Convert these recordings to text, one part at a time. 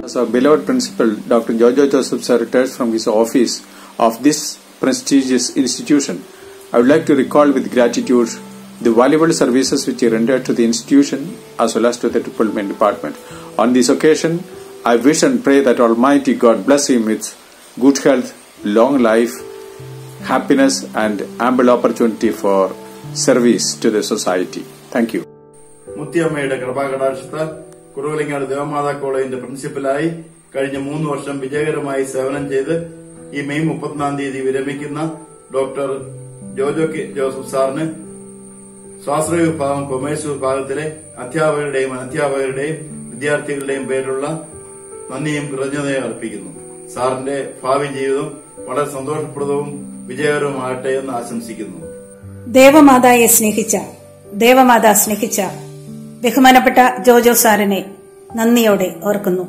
As our beloved principal, Dr. Jojo Joseph sir retires from his office of this prestigious institution, I would like to recall with gratitude the valuable services which he rendered to the institution as well as to the development department. On this occasion, I wish and pray that Almighty God bless him with good health, long life, happiness, and ample opportunity for service to the society. Thank you. മുത്തിയമ്മയുടെ കൃപാകടാക്ഷത്താൽ കുറവലിങ്ങാട് Devamatha കോളേജിന്റെ പ്രിൻസിപ്പലായി കഴിഞ്ഞ മൂന്ന് വർഷം വിജയകരമായി സേവനം ചെയ്ത് ഈ May മുപ്പത്തിനാം തീയതി വിരമിക്കുന്ന ഡോക്ടർ ജോജോ കെ ജോസഫ് സാറിന് സ്വാശ്രയ വിഭാഗം കൊമേഴ്സ് വിഭാഗത്തിലെ അധ്യാപകരുടെയും അനധ്യാപകരുടെയും വിദ്യാർത്ഥികളുടെയും പേരിലുള്ള നന്ദിയും കൃതജ്ഞതയും അർപ്പിക്കുന്നു സാറിന്റെ ഭാവി ജീവിതം വളരെ സന്തോഷപ്രദവും വിജയകരവുമാകട്ടെ എന്ന് ആശംസിക്കുന്നു ദേവമാതായെ സ്നേഹിച്ച ദേവമാത സ്നേഹിച്ച ബഹുമാനപ്പെട്ട ജോജോ സാറിനെ നന്ദിയോടെ ഓർക്കുന്നു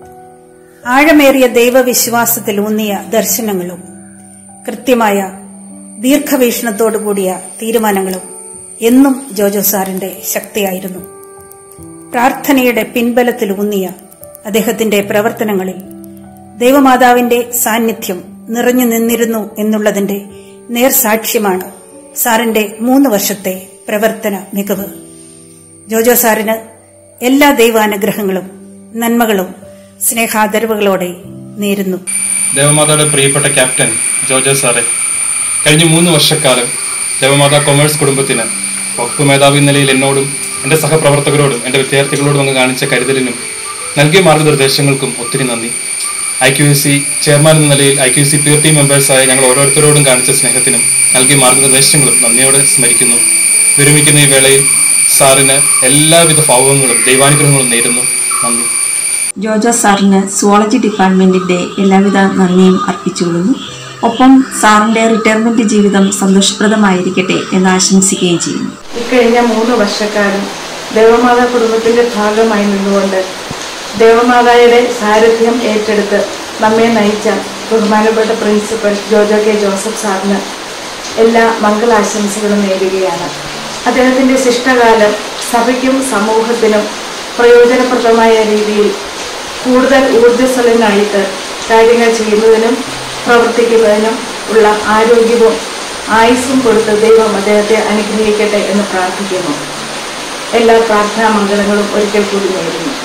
ആഴമേറിയ ദൈവവിശ്വാസത്തിൽ ഊന്നിയ ദർശനങ്ങളും കൃത്യമായ ദീർഘവീക്ഷണത്തോടുകൂടിയ തീരുമാനങ്ങളും എന്നും ജോജോ സാറിന്റെ ശക്തിയായിരുന്നു പ്രാർത്ഥനയുടെ പിൻബലത്തിൽ ഊന്നിയ അദ്ദേഹത്തിന്റെ പ്രവർത്തനങ്ങളിൽ ദൈവമാതാവിന്റെ സാന്നിധ്യം നിറഞ്ഞു നിന്നിരുന്നു എന്നുള്ളതിന്റെ നേർസാക്ഷ്യമാണ് സാറിന്റെ മൂന്ന് വർഷത്തെ പ്രവർത്തന മികവ് ജോജോ സാറിന് എല്ലാ ദൈവാനുഗ്രഹങ്ങളും നന്മകളും സ്നേഹാദരവുകളോടെ നേരുന്നു ദേവമാതായുടെ പ്രിയപ്പെട്ട ക്യാപ്റ്റൻ ജോജോ സാറെ കഴിഞ്ഞ മൂന്ന് വർഷക്കാലം ദേവമാതാ കൊമേഴ്സ് കുടുംബത്തിന് വകുപ്പ് മേധാവി എന്ന നിലയിൽ എന്നോടും എൻ്റെ സഹപ്രവർത്തകരോടും എൻ്റെ വിദ്യാർത്ഥികളോടും അങ്ങ് കാണിച്ച കരുതലിനും നൽകിയ മാർഗനിർദ്ദേശങ്ങൾക്കും ഒത്തിരി നന്ദി I Q S C chairman എന്ന നിലയിൽ I Q C peer team മെമ്പേഴ്സായ ഞങ്ങൾ ഓരോരുത്തരോടും കാണിച്ച സ്നേഹത്തിനും നൽകിയ മാർഗനിർദ്ദേശങ്ങളും നന്ദിയോടെ സ്മരിക്കുന്നു വിരമിക്കുന്ന ഈ വേളയിൽ സാറിന് എല്ലാവിധ ഭാവങ്ങളും ദൈവാനുഗ്രഹങ്ങളും നേരുന്നു നന്ദി ജോജോ സാറിന് സുവോളജി ഡിപ്പാർട്ട്മെന്റിന്റെ എല്ലാവിധ നന്ദിയും അർപ്പിച്ചുകൊള്ളുന്നു ഒപ്പം സാറിന്റെ റിട്ടയർമെന്റ് ജീവിതം സന്തോഷപ്രദമായിരിക്കട്ടെ എന്ന് ആശംസിക്കുകയും ചെയ്യുന്നു ഇക്കഴിഞ്ഞ മൂന്ന് വർഷക്കാലം ദേവമാതാ കുടുംബത്തിന്റെ ഭാഗമായി നിന്നുകൊണ്ട് ദേവമാതായുടെ സാരഥ്യം ഏറ്റെടുത്ത് നമ്മെ നയിച്ച ബഹുമാനപ്പെട്ട പ്രിൻസിപ്പൽ ജോജോ കെ ജോസഫ് സാറിന് എല്ലാ മംഗളാശംസകളും നേരുകയാണ് അദ്ദേഹത്തിന്റെ ശിഷ്ടകാലം സഭയ്ക്കും സമൂഹത്തിനും പ്രയോജനപ്രദമായ രീതിയിൽ കൂടുതൽ ഊർജ്ജസ്വലനായിട്ട് കാര്യങ്ങൾ ചെയ്യുന്നതിനും പ്രവർത്തിക്കുന്നതിനും ഉള്ള ആരോഗ്യവും ആയുസ്സും കൊടുത്ത് ദൈവം അദ്ദേഹത്തെ അനുഗ്രഹിക്കട്ടെ എന്ന് പ്രാർത്ഥിക്കുന്നു എല്ലാ പ്രാർത്ഥനാ മംഗളങ്ങളും ഒരിക്കൽ കൂടി നേരുന്നു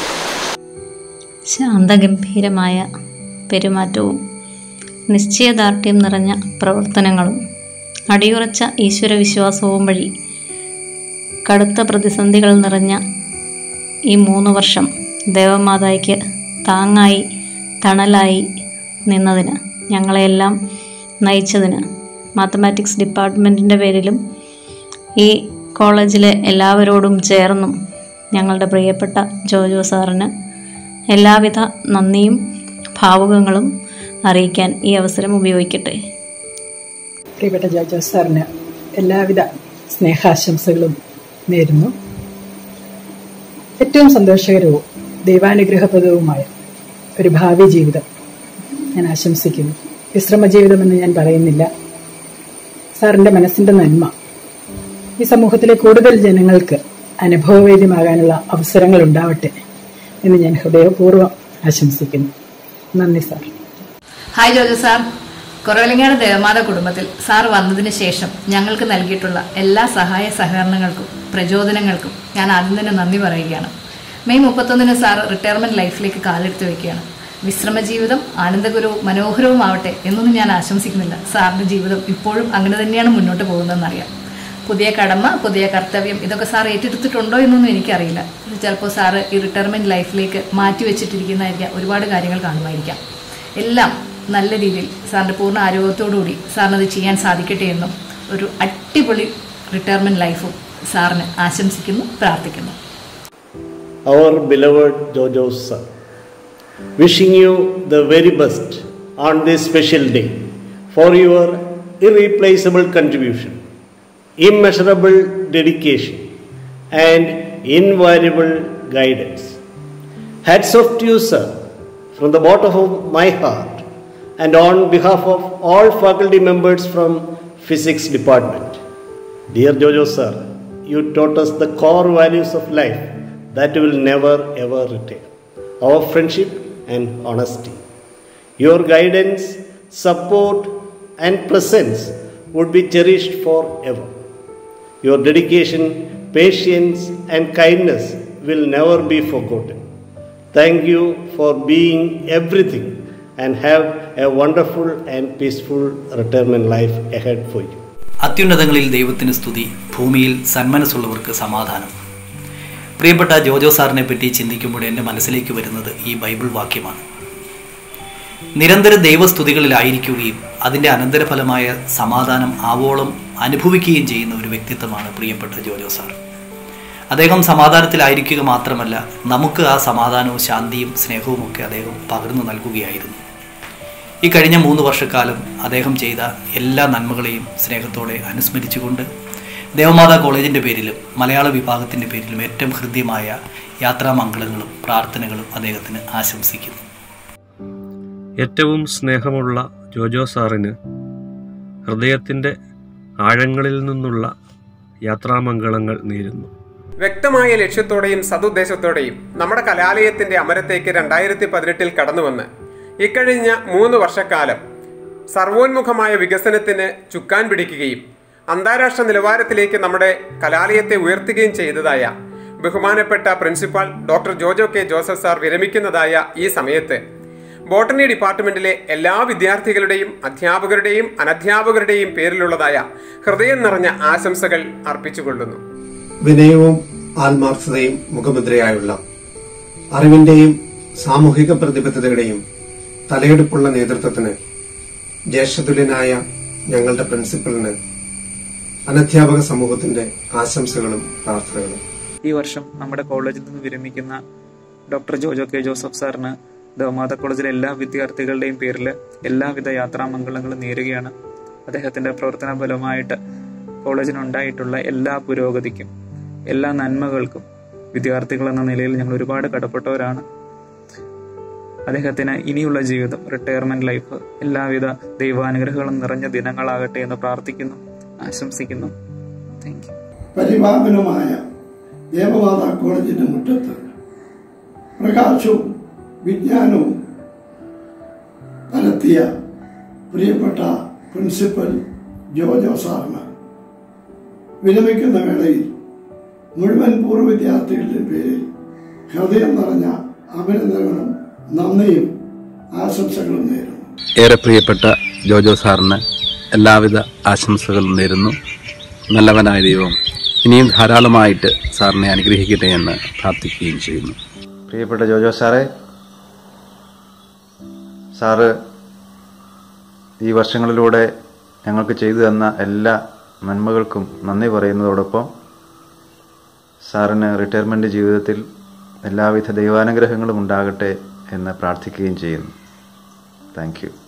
ശാന്തഗംഭീരമായ പെരുമാറ്റവും നിശ്ചയദാർഢ്യം നിറഞ്ഞ പ്രവർത്തനങ്ങളും അടിയുറച്ച ഈശ്വരവിശ്വാസവും വഴി കടുത്ത പ്രതിസന്ധികൾ നിറഞ്ഞ ഈ മൂന്ന് വർഷം ദേവമാതായ്ക്ക് താങ്ങായി തണലായി നിന്നതിന് ഞങ്ങളെയെല്ലാം നയിച്ചതിന് മാത്തമാറ്റിക്സ് ഡിപ്പാർട്ട്മെൻറ്റിൻ്റെ പേരിലും ഈ കോളേജിലെ എല്ലാവരോടും ചേർന്നും ഞങ്ങളുടെ പ്രിയപ്പെട്ട ജോജോ സാറിന് എല്ലാവിധ നന്ദിയും ഭാവുകങ്ങളും അറിയിക്കാൻ ഈ അവസരം ഉപയോഗിക്കട്ടെ പ്രിയപ്പെട്ട ജോജോ സാറിന് എല്ലാവിധ സ്നേഹാശംസകളും നേരുന്നു ഏറ്റവും സന്തോഷകരവും ദൈവാനുഗ്രഹപ്രദവുമായ ഒരു ഭാവി ജീവിതം ഞാൻ ആശംസിക്കുന്നു വിശ്രമ ജീവിതമെന്ന് ഞാൻ പറയുന്നില്ല സാറിൻ്റെ മനസ്സിൻ്റെ നന്മ ഈ സമൂഹത്തിലെ കൂടുതൽ ജനങ്ങൾക്ക് അനുഭവവേദ്യമാകാനുള്ള അവസരങ്ങൾ ഉണ്ടാവട്ടെ എന്ന് ഞാൻ ഹൃദയപൂർവ്വം ആശംസിക്കുന്നു നന്ദി sir hi Joju sir Kuravilangad Devamatha കുടുംബത്തിൽ സാർ വന്നതിന് ശേഷം ഞങ്ങൾക്ക് നൽകിയിട്ടുള്ള എല്ലാ സഹായ സഹകരണങ്ങൾക്കും പ്രചോദനങ്ങൾക്കും ഞാൻ ആദ്യം തന്നെ നന്ദി പറയുകയാണ് മെയ് മുപ്പത്തൊന്നിന് സാർ റിട്ടയർമെന്റ് ലൈഫിലേക്ക് കാലെടുത്ത് വയ്ക്കുകയാണ് വിശ്രമ ജീവിതം ആനന്ദകരവും മനോഹരവുമാവട്ടെ എന്നൊന്നും ഞാൻ ആശംസിക്കുന്നില്ല സാറിന്റെ ജീവിതം ഇപ്പോഴും അങ്ങനെ തന്നെയാണ് മുന്നോട്ട് പോകുന്നതെന്നറിയാം പുതിയ കടമ പുതിയ കർത്തവ്യം ഇതൊക്കെ സാർ ഏറ്റെടുത്തിട്ടുണ്ടോ എന്നൊന്നും എനിക്കറിയില്ല ഇത് ചിലപ്പോൾ സാറ് ഈ റിട്ടയർമെന്റ് ലൈഫിലേക്ക് മാറ്റി വെച്ചിട്ടിരിക്കുന്നതായിരിക്കാം ഒരുപാട് കാര്യങ്ങൾ കാണുമായിരിക്കാം എല്ലാം നല്ല രീതിയിൽ സാറിന്റെ പൂർണ്ണ ആരോഗ്യത്തോടുകൂടി സാറിനത് ചെയ്യാൻ സാധിക്കട്ടെ എന്നും ഒരു അടിപൊളി റിട്ടയർമെന്റ് ലൈഫും സാറിന് ആശംസിക്കുന്നു പ്രാർത്ഥിക്കുന്നു our beloved Jojo sir. Wishing you the very best on this special day for your irreplaceable contribution, immeasurable dedication, and invariable guidance. Hats off to you, sir, from the bottom of my heart and on behalf of all faculty members from Physics Department. Dear Jojo sir, you taught us the core values of life that will never ever return. Our friendship and honesty. Your guidance, support, and presence would be cherished forever. Your dedication, patience, and kindness will never be forgotten. Thank you for being everything and have a wonderful and peaceful retirement life ahead for you. അത്യുന്നതങ്ങളിൽ ദൈവത്തിന് സ്തുതി ഭൂമിയിൽ സന്മനസ്സുള്ളവർക്ക് സമാധാനം പ്രിയപ്പെട്ട ജോജോ സാറിനെ പറ്റി ചിന്തിക്കുമ്പോൾ എൻ്റെ മനസ്സിലേക്ക് വരുന്നത് ഈ ബൈബിൾ വാക്യമാണ് നിരന്തര ദൈവസ്തുതികളിലായിരിക്കുകയും അതിൻ്റെ അനന്തരഫലമായ സമാധാനം ആവോളം അനുഭവിക്കുകയും ചെയ്യുന്ന ഒരു വ്യക്തിത്വമാണ് പ്രിയപ്പെട്ട ജോജോ സാർ അദ്ദേഹം സമാധാനത്തിലായിരിക്കുക മാത്രമല്ല നമുക്ക് ആ സമാധാനവും ശാന്തിയും സ്നേഹവും ഒക്കെ അദ്ദേഹം പകർന്നു നൽകുകയായിരുന്നു ഈ കഴിഞ്ഞ മൂന്ന് വർഷക്കാലം അദ്ദേഹം ചെയ്ത എല്ലാ നന്മകളെയും സ്നേഹത്തോടെ അനുസ്മരിച്ചുകൊണ്ട് ദേവമാതാ കോളേജിൻ്റെ പേരിലും മലയാള വിഭാഗത്തിൻ്റെ പേരിലും ഏറ്റവും ഹൃദ്യമായ യാത്രാമംഗളങ്ങളും പ്രാർത്ഥനകളും അദ്ദേഹത്തിന് ആശംസിക്കുന്നു ഏറ്റവും സ്നേഹമുള്ള ജോജോ സാറിന് ഹൃദയത്തിൻ്റെ ആഴങ്ങളിൽ നിന്നുള്ള യാത്രാമംഗളങ്ങൾ നേരുന്നു വ്യക്തമായ ലക്ഷ്യത്തോടെയും സതുദ്ദേശത്തോടെയും നമ്മുടെ കലാലയത്തിന്റെ അമരത്തേക്ക് രണ്ടായിരത്തി പതിനെട്ടിൽ കടന്നുവന്ന് ഇക്കഴിഞ്ഞ മൂന്ന് വർഷക്കാലം സർവോന്മുഖമായ വികസനത്തിന് ചുക്കാൻ പിടിക്കുകയും അന്താരാഷ്ട്ര നിലവാരത്തിലേക്ക് നമ്മുടെ കലാലയത്തെ ഉയർത്തുകയും ചെയ്തതായ ബഹുമാനപ്പെട്ട principal doctor Jojo K Joseph sir വിരമിക്കുന്നതായ ഈ സമയത്ത് ബോട്ടണി ഡിപ്പാർട്ട്മെന്റിലെ എല്ലാ വിദ്യാർത്ഥികളുടെയും അധ്യാപകരുടെയും അനധ്യാപകരുടെയും പേരിലുള്ളതായ ഹൃദയം നിറഞ്ഞ ആശംസകൾ അർപ്പിച്ചുകൊള്ളുന്നു വിനയവും ആത്മാർത്ഥതയും മുഖമുദ്രയായുള്ള അറിവിന്റെയും സാമൂഹിക പ്രതിബദ്ധതയുടെയും തലയെടുപ്പുള്ള നേതൃത്വത്തിന് ജ്യേഷ്ഠതുല്യനായ ഞങ്ങളുടെ പ്രിൻസിപ്പലിന് അനധ്യാപക സമൂഹത്തിന്റെ ആശംസകളും പ്രാർത്ഥനകളും ഈ വർഷം നമ്മുടെ കോളേജിൽ നിന്ന് വിരമിക്കുന്ന ഡോക്ടർ ജോജോ കെ ജോസഫ് സാറിന് ദേവമാത കോളേജിലെ എല്ലാ വിദ്യാർത്ഥികളുടെയും പേരിൽ എല്ലാവിധ യാത്രാമംഗളങ്ങളും നേരുകയാണ് അദ്ദേഹത്തിന്റെ പ്രവർത്തന ഫലമായിട്ട് കോളേജിനുണ്ടായിട്ടുള്ള എല്ലാ പുരോഗതിക്കും എല്ലാ നന്മകൾക്കും വിദ്യാർത്ഥികൾ എന്ന നിലയിൽ ഞങ്ങൾ ഒരുപാട് കടപ്പെട്ടവരാണ് അദ്ദേഹത്തിന് ഇനിയുള്ള ജീവിതം റിട്ടയർമെന്റ് ലൈഫ് എല്ലാവിധ ദൈവാനുഗ്രഹങ്ങളും നിറഞ്ഞ ദിനങ്ങളാകട്ടെ എന്ന് പ്രാർത്ഥിക്കുന്നു ആശംസിക്കുന്നു താങ്ക് യു പരിപാവനമായ ദേവമാതാ കോളേജിന്റെ മുറ്റത്ത് പ്രകാശവും വിജ്ഞാനവും പരത്തിയ പ്രിയപ്പെട്ട പ്രിൻസിപ്പൽ ജോജോ സാറിന് വിരമിക്കുന്ന വേളയിൽ മുഴുവൻ പൂർവ്വ വിദ്യാർത്ഥികളുടെ പേരിൽ ഹൃദയം നിറഞ്ഞ അഭിനന്ദനങ്ങളും നന്ദിയും ആശംസകളും നേരുന്നു ഏറെ പ്രിയപ്പെട്ട ജോജോ സാറിന് എല്ലാവിധ ആശംസകളും നേരുന്നു നല്ലവനായ ദൈവം ഇനിയും ധാരാളമായിട്ട് സാറിനെ അനുഗ്രഹിക്കട്ടെ എന്ന് പ്രാർത്ഥിക്കുകയും ചെയ്യുന്നു പ്രിയപ്പെട്ട ജോജോ സാറേ സാറ് ഈ വർഷങ്ങളിലൂടെ ഞങ്ങൾക്ക് ചെയ്തു തന്ന എല്ലാ നന്മകൾക്കും നന്ദി പറയുന്നതോടൊപ്പം സാറിന് റിട്ടയർമെൻ്റ് ജീവിതത്തിൽ എല്ലാവിധ ദൈവാനുഗ്രഹങ്ങളും ഉണ്ടാകട്ടെ എന്ന് പ്രാർത്ഥിക്കുകയും ചെയ്യുന്നു താങ്ക് യു